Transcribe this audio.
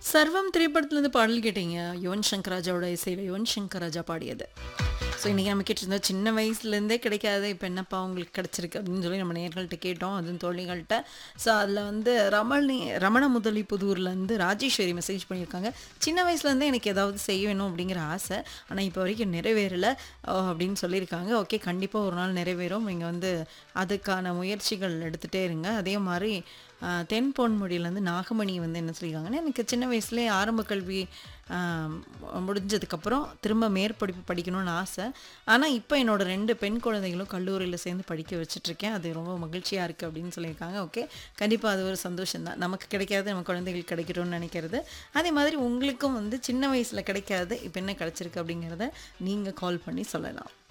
சர்வம் திரைப்படத்துலேருந்து பாடல் கேட்டீங்க யுவன் சங்கர் ராஜாவோட இசையில் யுவன் சங்கர் ராஜா பாடியது ஸோ இன்றைக்கி நம்ம கேட்டிருந்தோம் சின்ன வயசுலேருந்தே கிடைக்காத இப்போ என்னப்பா உங்களுக்கு கிடச்சிருக்கு அப்படின்னு சொல்லி நம்ம நேர்கள்ட்ட கேட்டோம் அதுவும் தோழிகள்கிட்ட ஸோ அதில் வந்து ரமணி ரமண முதலி புதூர்லேருந்து ராஜேஸ்வரி மெசேஜ் பண்ணியிருக்காங்க சின்ன வயசுலேருந்தே எனக்கு ஏதாவது செய்யணும் அப்படிங்கிற ஆசை ஆனால் இப்போ வரைக்கும் நிறைவேறலை அப்படின்னு சொல்லியிருக்காங்க ஓகே கண்டிப்பாக ஒரு நாள் நிறைவேறும் நீங்கள் வந்து அதுக்கான முயற்சிகள் எடுத்துகிட்டே இருங்க அதே மாதிரி ஆஹ், தென் பொன்முடியிலேருந்து நாகமணி வந்து என்ன சொல்லியிருக்காங்கன்னா எனக்கு சின்ன வயசுலேயே ஆரம்ப கல்வி ஆஹ், முடிஞ்சதுக்கப்புறம் திரும்ப மேற்படிப்பு படிக்கணும்னு ஆசை ஆனால் இப்போ என்னோட ரெண்டு பெண் குழந்தைகளும் கல்லூரியில் சேர்ந்து படிக்க வச்சிட்ருக்கேன் அது ரொம்ப மகிழ்ச்சியாக இருக்குது அப்படின்னு சொல்லியிருக்காங்க ஓகே கண்டிப்பாக அது ஒரு சந்தோஷம் தான் நமக்கு கிடைக்காது நம்ம குழந்தைகளுக்கு கிடைக்கணும்னு நினைக்கிறது அதே மாதிரி உங்களுக்கும் வந்து சின்ன வயசில் கிடைக்காது இப்போ என்ன கிடைச்சிருக்கு அப்படிங்கிறத நீங்கள் கால் பண்ணி சொல்லலாம்